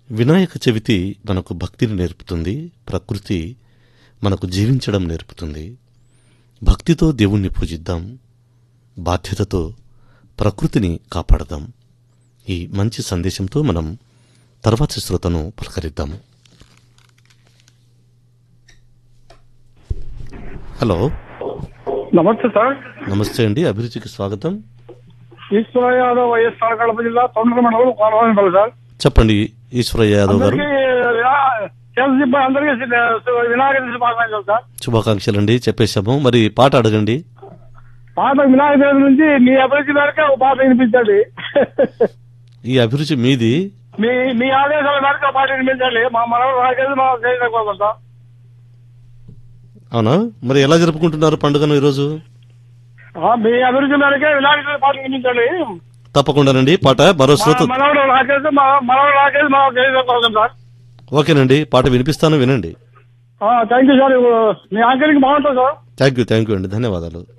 వినాయక చవితి మనకు భక్తిని నేర్పుతుంది ప్రకృతి మనకు జీవించడం నేర్పుతుంది భక్తితో దేవుణ్ణి పూజిద్దాం బాధ్యతతో ప్రకృతిని కాపాడదాం ఈ మంచి సందేశంతో మనం తర్వాతి శ్రోతను పలకరిద్దాం హలో నమస్తే సార్ నమస్తే అండి అభిరుచికి స్వాగతం ఈశ్వర యాదవ్ వైఎస్ఆర్ కడప జిల్లా తొండర మండలం కోనవానిపల్లి సార్ చెప్పండి ఈశ్వరయ్య యాదవ్ గారు అందరికీ చంద్రదీప్ అందరికీ వినాయక చవితి శుభాకాంక్షలు సార్ శుభాకాంక్షలండి చెప్పేశాము మరి పాట అడగండి పాట వినాయక చవితి నుంచి మీ అభిరుచి మేరకు ఒక పాట వినిపించండి ఈ అభిరుచి మీది మీ మీ ఆదేశాల మేరకు ఒక పాట వినిపించండి మా మనవడు రాకేది మా శరీరం కోసం సార్ అవునా మరి ఎలా జరుపుకుంటున్నారు పండుగను ఈరోజు ఆ, మీ అభిరుచి మేరకే వినాయక చవితి పాట వినిపించండి తప్పకుండానండి పాట మరో మా శ్రోత మనవడు రాకేది మా మనవడు రాకేది మా శరీరం కోసం సార్ ఓకేనండి పాట వినిపిస్తాను వినండి థ్యాంక్ యూ సార్ మీ ఆంకరింగ్ బాగుంటుంది sir thank you thank you అండి ధన్యవాదాలు